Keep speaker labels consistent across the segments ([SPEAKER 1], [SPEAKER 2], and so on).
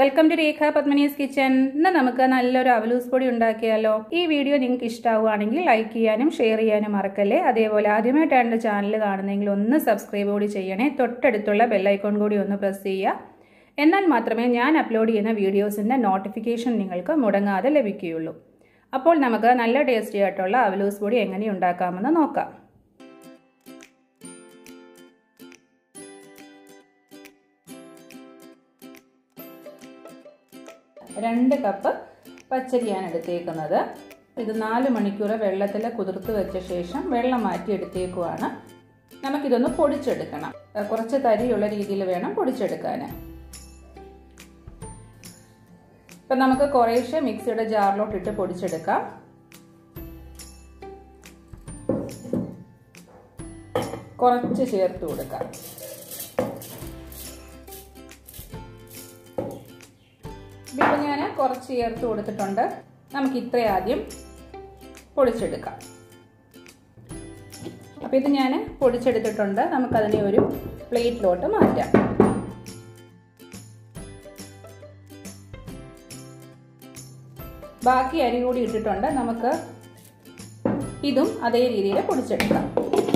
[SPEAKER 1] welcome to Rekha Padmani's kitchen ഇന്ന് നമുക്ക് നല്ലൊരു അവലൂസ് പൊടി ഉണ്ടാക്കിയാലോ ഈ വീഡിയോ നിങ്ങൾക്ക് ഇഷ്ടമാവുകയാണെങ്കിൽ ലൈക്ക് ചെയ്യാനും ഷെയർ ചെയ്യാനും മറക്കല്ലേ അതേപോലെ ആദ്യമായിട്ടാണ് എൻ്റെ ചാനൽ കാണുന്നതെങ്കിൽ ഒന്ന് സബ്സ്ക്രൈബ് കൂടി ചെയ്യണേ തൊട്ടടുത്തുള്ള ബെല്ലൈക്കോൺ കൂടി ഒന്ന് പ്രസ് ചെയ്യുക എന്നാൽ മാത്രമേ ഞാൻ അപ്ലോഡ് ചെയ്യുന്ന വീഡിയോസിൻ്റെ നോട്ടിഫിക്കേഷൻ നിങ്ങൾക്ക് മുടങ്ങാതെ ലഭിക്കുകയുള്ളൂ അപ്പോൾ നമുക്ക് നല്ല ടേസ്റ്റി ആയിട്ടുള്ള അവലൂസ് പൊടി എങ്ങനെ ഉണ്ടാക്കാമെന്ന് നോക്കാം രണ്ട് കപ്പ് പച്ചരിയാണ് എടുത്തേക്കുന്നത് ഇത് നാല് മണിക്കൂർ വെള്ളത്തിൽ കുതിർത്ത് വെച്ച ശേഷം വെള്ളം മാറ്റി എടുത്തേക്കുവാണ് നമുക്കിതൊന്ന് പൊടിച്ചെടുക്കണം കുറച്ച് തരിയുള്ള രീതിയിൽ വേണം പൊടിച്ചെടുക്കാൻ ഇപ്പം നമുക്ക് കുറേശ്ശെ മിക്സിയുടെ ജാറിലോട്ട് ഇട്ട് പൊടിച്ചെടുക്കാം കുറച്ച് ചേർത്ത് കൊടുക്കാം ഇപ്പം ഞാൻ കുറച്ച് ചേർത്ത് കൊടുത്തിട്ടുണ്ട് നമുക്ക് ഇത്ര ആദ്യം പൊടിച്ചെടുക്കാം അപ്പം ഇത് ഞാൻ പൊടിച്ചെടുത്തിട്ടുണ്ട് നമുക്കതിനെ ഒരു പ്ലേറ്റിലോട്ട് മാറ്റാം ബാക്കി അരി കൂടി ഇട്ടിട്ടുണ്ട് നമുക്ക് ഇതും അതേ രീതിയിൽ പൊടിച്ചെടുക്കാം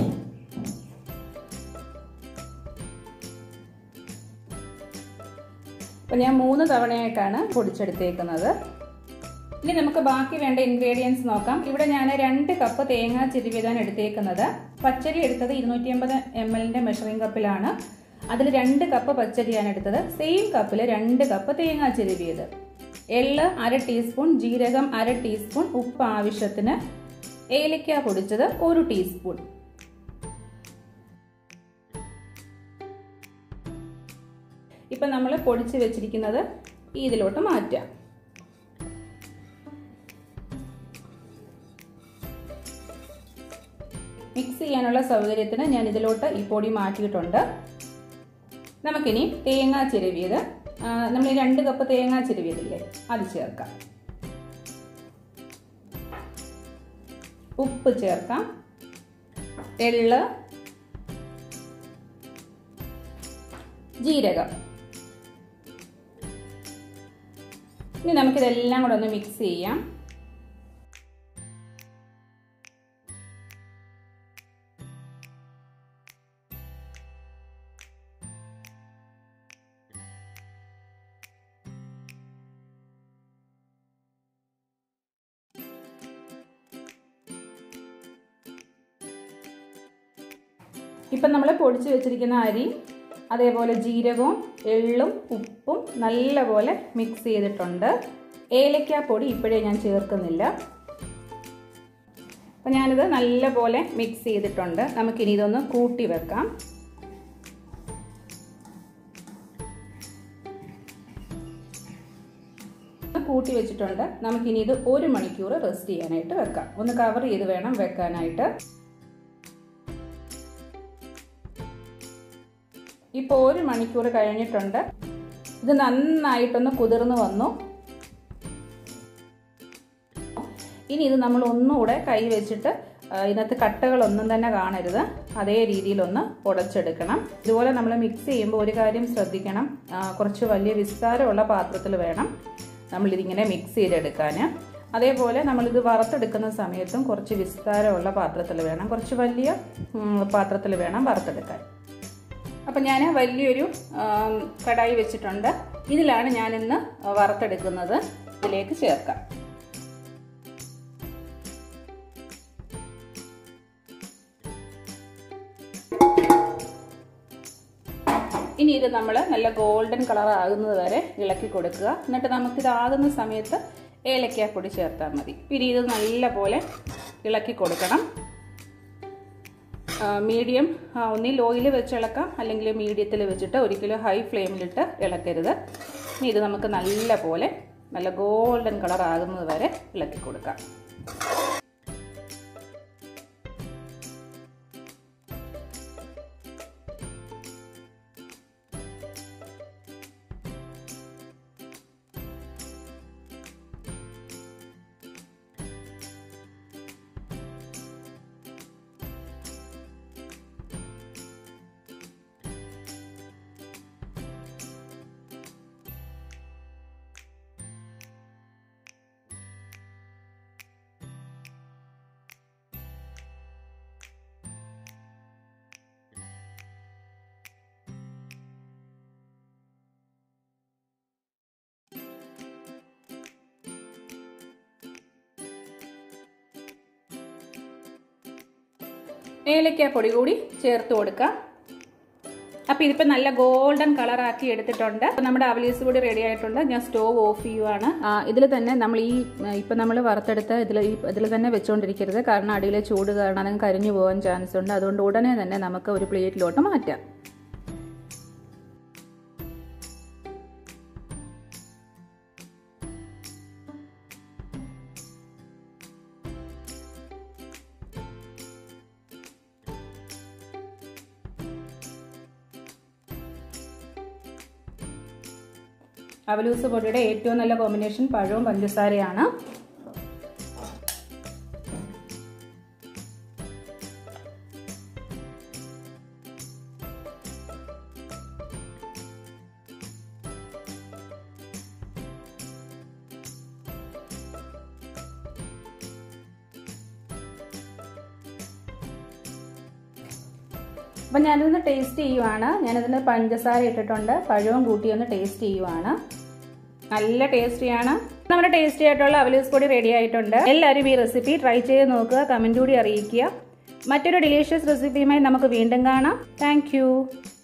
[SPEAKER 1] അപ്പം ഞാൻ മൂന്ന് തവണയായിട്ടാണ് പൊടിച്ചെടുത്തേക്കുന്നത് ഇനി നമുക്ക് ബാക്കി വേണ്ട ഇൻഗ്രീഡിയൻസ് നോക്കാം ഇവിടെ ഞാൻ രണ്ട് കപ്പ് തേങ്ങ ചിരുവിതാണ് എടുത്തേക്കുന്നത് പച്ചരി എടുത്തത് ഇരുന്നൂറ്റി അമ്പത് എം എല്ലിൻ്റെ മെഷറിംഗ് കപ്പിലാണ് അതിൽ രണ്ട് കപ്പ് പച്ചരിയാണ് എടുത്തത് സെയിം കപ്പിൽ രണ്ട് കപ്പ് തേങ്ങ ചിരുവിയത് എള്ള് അര ടീസ്പൂൺ ജീരകം അര ടീസ്പൂൺ ഉപ്പ് ആവശ്യത്തിന് ഏലക്ക പൊടിച്ചത് ഒരു ടീസ്പൂൺ ഇപ്പം നമ്മൾ പൊടിച്ച് വെച്ചിരിക്കുന്നത് ഇതിലോട്ട് മാറ്റാം മിക്സ് ചെയ്യാനുള്ള സൗകര്യത്തിന് ഞാൻ ഇതിലോട്ട് ഈ പൊടി മാറ്റിയിട്ടുണ്ട് നമുക്കിനി തേങ്ങ ചിരവിയത് നമ്മൾ രണ്ട് കപ്പ് തേങ്ങ ചിരവിയതില്ലേ അത് ചേർക്കാം ഉപ്പ് ചേർക്കാം എള്ള് ജീരകം ഇനി നമുക്കിതെല്ലാം കൂടെ ഒന്ന് മിക്സ് ചെയ്യാം ഇപ്പം നമ്മൾ പൊടിച്ച് വെച്ചിരിക്കുന്ന അരി അതേപോലെ ജീരകവും എള്ളും ഉപ്പും നല്ലപോലെ മിക്സ് ചെയ്തിട്ടുണ്ട് ഏലക്കാപ്പൊടി ഇപ്പോഴേ ഞാൻ ചേർക്കുന്നില്ല അപ്പം ഞാനിത് നല്ലപോലെ മിക്സ് ചെയ്തിട്ടുണ്ട് നമുക്കിനി ഇതൊന്ന് കൂട്ടി വെക്കാം കൂട്ടി വെച്ചിട്ടുണ്ട് നമുക്കിനി ഇത് ഒരു മണിക്കൂർ റെസ്റ്റ് ചെയ്യാനായിട്ട് വെക്കാം ഒന്ന് കവർ ചെയ്ത് വേണം വെക്കാനായിട്ട് ഇപ്പോൾ ഒരു മണിക്കൂർ കഴിഞ്ഞിട്ടുണ്ട് ഇത് നന്നായിട്ടൊന്ന് കുതിർന്ന് വന്നു ഇനി ഇത് നമ്മൾ ഒന്നുകൂടെ കൈ വെച്ചിട്ട് ഇതിനകത്ത് കട്ടകളൊന്നും തന്നെ കാണരുത് അതേ രീതിയിലൊന്ന് ഉടച്ചെടുക്കണം ഇതുപോലെ നമ്മൾ മിക്സ് ചെയ്യുമ്പോൾ ഒരു കാര്യം ശ്രദ്ധിക്കണം കുറച്ച് വലിയ വിസ്താരമുള്ള പാത്രത്തിൽ വേണം നമ്മളിതിങ്ങനെ മിക്സ് ചെയ്തെടുക്കാൻ അതേപോലെ നമ്മളിത് വറുത്തെടുക്കുന്ന സമയത്തും കുറച്ച് വിസ്താരമുള്ള പാത്രത്തിൽ വേണം കുറച്ച് വലിയ പാത്രത്തിൽ വേണം വറുത്തെടുക്കാൻ അപ്പം ഞാൻ വലിയൊരു കടായി വെച്ചിട്ടുണ്ട് ഇതിലാണ് ഞാൻ ഇന്ന് വറുത്തെടുക്കുന്നത് ഇതിലേക്ക് ചേർക്കാം ഇനി ഇത് നമ്മൾ നല്ല ഗോൾഡൻ കളർ ആകുന്നത് വരെ ഇളക്കി കൊടുക്കുക എന്നിട്ട് നമുക്കിതാകുന്ന സമയത്ത് ഏലക്കാപ്പൊടി ചേർത്താൽ മതി പിന്നെ ഇത് നല്ല പോലെ ഇളക്കി കൊടുക്കണം മീഡിയം ഒന്നിൽ ഓയിൽ വെച്ച് ഇളക്കാം അല്ലെങ്കിൽ മീഡിയത്തിൽ വെച്ചിട്ട് ഒരിക്കലും ഹൈ ഫ്ലെയിമിലിട്ട് ഇളക്കരുത് ഇനി ഇത് നമുക്ക് നല്ല പോലെ നല്ല ഗോൾഡൻ കളർ ആകുന്നത് വരെ ഇളക്കി കൊടുക്കാം ഏലക്ക പൊടി കൂടി ചേർത്ത് കൊടുക്കാം അപ്പോൾ ഇതിപ്പോൾ നല്ല ഗോൾഡൻ കളറാക്കി എടുത്തിട്ടുണ്ട് അപ്പോൾ നമ്മുടെ അവലീസ് കൂടി റെഡി ആയിട്ടുണ്ട് ഞാൻ സ്റ്റോവ് ഓഫ് ചെയ്യുവാണ് ഇതിൽ തന്നെ നമ്മൾ ഈ ഇപ്പം നമ്മൾ വറുത്തെടുത്ത ഇതിൽ ഈ ഇതിൽ തന്നെ വെച്ചുകൊണ്ടിരിക്കരുത് കാരണം അടിയിലെ ചൂട് കാരണം അതങ്ങ് കരിഞ്ഞു പോകാൻ ചാൻസ് ഉണ്ട് അതുകൊണ്ട് ഉടനെ തന്നെ നമുക്ക് ഒരു പ്ലേറ്റിലോട്ട് മാറ്റാം അവലൂസ് പൊടിയുടെ ഏറ്റവും നല്ല കോമ്പിനേഷൻ പഴവും പഞ്ചസാരയാണ് അപ്പം ഞാനിതൊന്ന് ടേസ്റ്റ് ചെയ്യുവാണ് ഞാനിതിന് പഞ്ചസാര ഇട്ടിട്ടുണ്ട് പഴവും കൂട്ടി ഒന്ന് ടേസ്റ്റ് ചെയ്യുവാണ് നല്ല ടേസ്റ്റിയാണ് നമ്മുടെ ടേസ്റ്റി ആയിട്ടുള്ള അവലീസ് പൊടി റെഡി ആയിട്ടുണ്ട് എല്ലാവരും ഈ റെസിപ്പി ട്രൈ ചെയ്ത് നോക്കുക കമൻറ്റ് കൂടി അറിയിക്കുക മറ്റൊരു ഡിലീഷ്യസ് റെസിപ്പിയുമായി നമുക്ക് വീണ്ടും കാണാം താങ്ക്